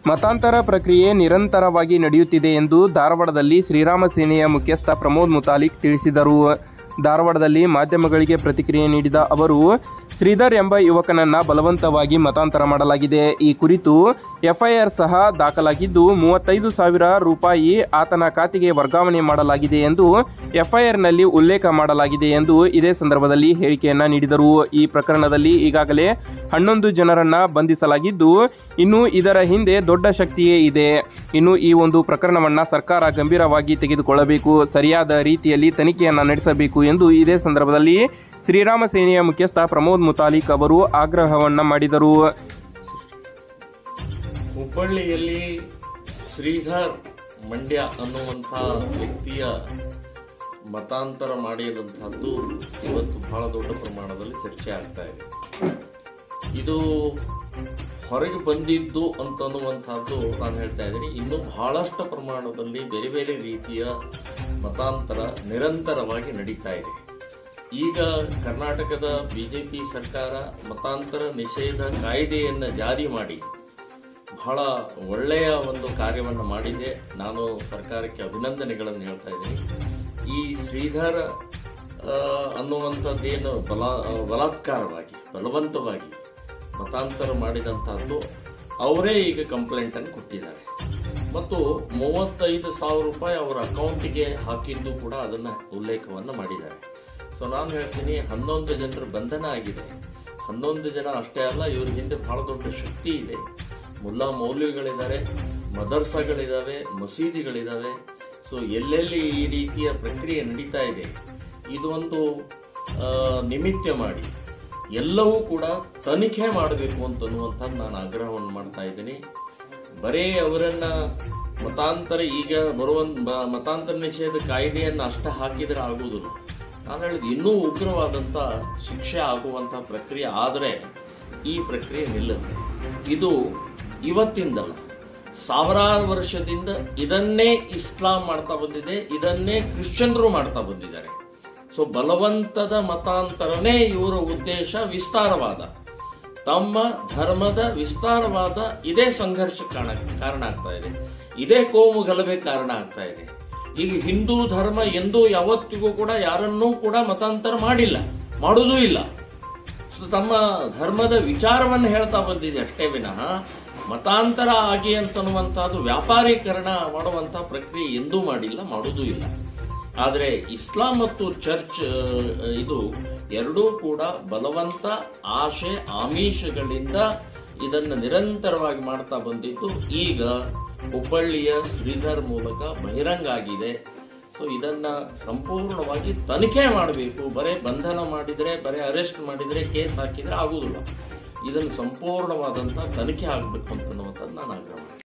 ಮತಾಂತರ ಪ್ರಕ್ರಿಯೆ ನಿರಂತರವಾಗಿ ನಡೆಯುತ್ತಿದೆ ಎಂದು ಧಾರವಾಡದಲ್ಲಿ ಶ್ರೀರಾಮ ಸೇನೆಯ ಮುಖ್ಯಸ್ಥ ಪ್ರಮೋದ್ ಮುತಾಲಿಕ್ ತಿಳಿಸಿದರು ಧಾರವಾಡದಲ್ಲಿ ಮಾಧ್ಯಮಗಳಿಗೆ ಪ್ರತಿಕ್ರಿಯೆ ನೀಡಿದ ಅವರು ಶ್ರೀಧರ್ ಎಂಬ ಯುವಕನನ್ನ ಬಲವಂತವಾಗಿ ಮತಾಂತರ ಮಾಡಲಾಗಿದೆ ಈ ಕುರಿತು ಎಫ್ಐಆರ್ ಸಹ ದಾಖಲಾಗಿದ್ದು ಮೂವತ್ತೈದು ಸಾವಿರ ರೂಪಾಯಿ ಆತನ ಖಾತೆಗೆ ವರ್ಗಾವಣೆ ಮಾಡಲಾಗಿದೆ ಎಂದು ಎಫ್ಐಆರ್ನಲ್ಲಿ ಉಲ್ಲೇಖ ಮಾಡಲಾಗಿದೆ ಎಂದು ಇದೇ ಸಂದರ್ಭದಲ್ಲಿ ಹೇಳಿಕೆಯನ್ನ ನೀಡಿದರು ಈ ಪ್ರಕರಣದಲ್ಲಿ ಈಗಾಗಲೇ ಹನ್ನೊಂದು ಜನರನ್ನ ಬಂಧಿಸಲಾಗಿದ್ದು ಇನ್ನು ಇದರ ಹಿಂದೆ ದೊಡ್ಡ ಶಕ್ತಿಯೇ ಇದೆ ಇನ್ನು ಈ ಒಂದು ಪ್ರಕರಣವನ್ನ ಸರ್ಕಾರ ಗಂಭೀರವಾಗಿ ತೆಗೆದುಕೊಳ್ಳಬೇಕು ಸರಿಯಾದ ರೀತಿಯಲ್ಲಿ ತನಿಖೆಯನ್ನ ನಡೆಸಬೇಕು ಎಂದು ಇದೇ ಸಂದರ್ಭದಲ್ಲಿ ಶ್ರೀರಾಮ ಸೇನೆಯ ಮುಖ್ಯಸ್ಥ ಪ್ರಮೋದ್ ಮುತಾಲಿಕ್ ಅವರು ಆಗ್ರಹವನ್ನ ಮಾಡಿದರು ಹುಬ್ಬಳ್ಳಿಯಲ್ಲಿ ಶ್ರೀಧರ್ ಮಂಡ್ಯ ಅನ್ನುವಂಥ ವ್ಯಕ್ತಿಯ ಮತಾಂತರ ಮಾಡಿದಂಥದ್ದು ಇವತ್ತು ಬಹಳ ದೊಡ್ಡ ಪ್ರಮಾಣದಲ್ಲಿ ಚರ್ಚೆ ಆಗ್ತಾ ಇದೆ ಇದು ಹೊರಗೆ ಬಂದಿದ್ದು ಅಂತನ್ನುವಂಥದ್ದು ನಾನು ಹೇಳ್ತಾ ಇದ್ದೀನಿ ಇನ್ನೂ ಬಹಳಷ್ಟು ಪ್ರಮಾಣದಲ್ಲಿ ಬೇರೆ ಬೇರೆ ರೀತಿಯ ಮತಾಂತರ ನಿರಂತರವಾಗಿ ನಡೀತಾ ಇದೆ ಈಗ ಕರ್ನಾಟಕದ ಬಿಜೆಪಿ ಸರ್ಕಾರ ಮತಾಂತರ ನಿಷೇಧ ಕಾಯ್ದೆಯನ್ನು ಜಾರಿ ಮಾಡಿ ಬಹಳ ಒಳ್ಳೆಯ ಒಂದು ಕಾರ್ಯವನ್ನು ಮಾಡಿದೆ ನಾನು ಸರ್ಕಾರಕ್ಕೆ ಅಭಿನಂದನೆಗಳನ್ನು ಹೇಳ್ತಾ ಇದ್ದೀನಿ ಈ ಶ್ರೀಧರ ಆ, ಅನ್ನುವಂಥದ್ದೇನು ಬಲ ಬಲಾತ್ಕಾರವಾಗಿ ಬಲವಂತವಾಗಿ ಮತಾಂತರ ಮಾಡಿದಂತಹದ್ದು ಅವರೇ ಈಗ ಕಂಪ್ಲೇಂಟ್ ಅನ್ನು ಕೊಟ್ಟಿದ್ದಾರೆ ಮತ್ತು ಮೂವತ್ತೈದು ಸಾವಿರ ರೂಪಾಯಿ ಅವರ ಅಕೌಂಟಿಗೆ ಹಾಕಿದ್ದು ಕೂಡ ಅದನ್ನ ಉಲ್ಲೇಖವನ್ನು ಮಾಡಿದ್ದಾರೆ ಸೊ ನಾನು ಹೇಳ್ತೀನಿ ಹನ್ನೊಂದು ಜನರ ಬಂಧನ ಆಗಿದೆ ಹನ್ನೊಂದು ಜನ ಅಷ್ಟೇ ಅಲ್ಲ ಇವ್ರ ಹಿಂದೆ ಬಹಳ ದೊಡ್ಡ ಶಕ್ತಿ ಇದೆ ಮುಲ್ಲಾ ಮೌಲ್ವಿಗಳಿದ್ದಾರೆ ಮದರ್ಸಗಳಿದಾವೆ ಮಸೀದಿಗಳಿದಾವೆ ಸೊ ಎಲ್ಲೆಲ್ಲಿ ಈ ರೀತಿಯ ಪ್ರಕ್ರಿಯೆ ನಡೀತಾ ಇದೆ ಇದು ಒಂದು ಆ, ನಿಮಿತ್ತ ಮಾಡಿ ಎಲ್ಲವೂ ಕೂಡ ತನಿಖೆ ಮಾಡಬೇಕು ಅಂತನ್ನುವಂಥದ್ದು ನಾನು ಆಗ್ರಹವನ್ನು ಮಾಡ್ತಾ ಇದ್ದೀನಿ ಬರೀ ಅವರನ್ನ ಮತಾಂತರ ಈಗ ಬರುವ ಬ- ಮತಾಂತರ ನಿಷೇಧ ಕಾಯ್ದೆಯನ್ನು ಅಷ್ಟ ಹಾಕಿದ್ರೆ ಆಗುವುದಿಲ್ಲ ನಾನು ಹೇಳಿದ ಇನ್ನೂ ಉಗ್ರವಾದಂಥ ಶಿಕ್ಷೆ ಆಗುವಂಥ ಪ್ರಕ್ರಿಯೆ ಆದರೆ ಈ ಪ್ರಕ್ರಿಯೆ ನಿಲ್ಲುತ್ತೆ ಇದು ಇವತ್ತಿಂದಲ್ಲ ಸಾವಿರಾರು ವರ್ಷದಿಂದ ಇದನ್ನೇ ಇಸ್ಲಾಂ ಮಾಡ್ತಾ ಬಂದಿದೆ ಇದನ್ನೇ ಕ್ರಿಶ್ಚಿಯನ್ರು ಮಾಡ್ತಾ ಬಂದಿದ್ದಾರೆ ಸೊ ಬಲವಂತದ ಮತಾಂತರನೇ ಇವರ ಉದ್ದೇಶ ವಿಸ್ತಾರವಾದ ತಮ್ಮ ಧರ್ಮದ ವಿಸ್ತಾರವಾದ ಇದೇ ಸಂಘರ್ಷ ಕಾರಣ ಕಾರಣ ಆಗ್ತಾ ಇದೆ ಇದೇ ಕೋಮು ಗಲಭೆ ಕಾರಣ ಆಗ್ತಾ ಇದೆ ಈಗ ಹಿಂದೂ ಧರ್ಮ ಎಂದೂ ಯಾವತ್ತಿಗೂ ಕೂಡ ಯಾರನ್ನೂ ಕೂಡ ಮತಾಂತರ ಮಾಡಿಲ್ಲ ಮಾಡುವುದೂ ಇಲ್ಲ ಸೊ ತಮ್ಮ ಧರ್ಮದ ವಿಚಾರವನ್ನು ಹೇಳ್ತಾ ಬಂದಿದೆ ಅಷ್ಟೇ ವಿನಃ ಮತಾಂತರ ಆಗಿ ಅಂತನ್ನುವಂತಹದ್ದು ವ್ಯಾಪಾರೀಕರಣ ಮಾಡುವಂತ ಪ್ರಕ್ರಿಯೆ ಎಂದೂ ಮಾಡಿಲ್ಲ ಮಾಡುವುದೂ ಇಲ್ಲ ಆದರೆ ಇಸ್ಲಾಂ ಮತ್ತು ಚರ್ಚ್ ಆ, ಇದು ಎರಡೂ ಕೂಡ ಬಲವಂತ ಆಶೆ ಆಮಿಷಗಳಿಂದ ಇದನ್ನು ನಿರಂತರವಾಗಿ ಮಾಡ್ತಾ ಬಂದಿದ್ದು ಈಗ ಹುಬ್ಬಳ್ಳಿಯ ಶ್ರೀಧರ್ ಮೂಲಕ ಬಹಿರಂಗ ಆಗಿದೆ ಸೊ ಇದನ್ನ ಸಂಪೂರ್ಣವಾಗಿ ತನಿಖೆ ಮಾಡಬೇಕು ಬರೇ ಬಂಧನ ಮಾಡಿದ್ರೆ ಬರೇ ಅರೆಸ್ಟ್ ಮಾಡಿದ್ರೆ ಕೇಸ್ ಹಾಕಿದ್ರೆ ಆಗುದಿಲ್ಲ ಇದನ್ನು ಸಂಪೂರ್ಣವಾದಂತ ತನಿಖೆ ಆಗಬೇಕು ಅಂತನ್ನುವಂಥದ್ದು ನಾನು ಆಗ್ರಹ ಮಾಡ್ತೀನಿ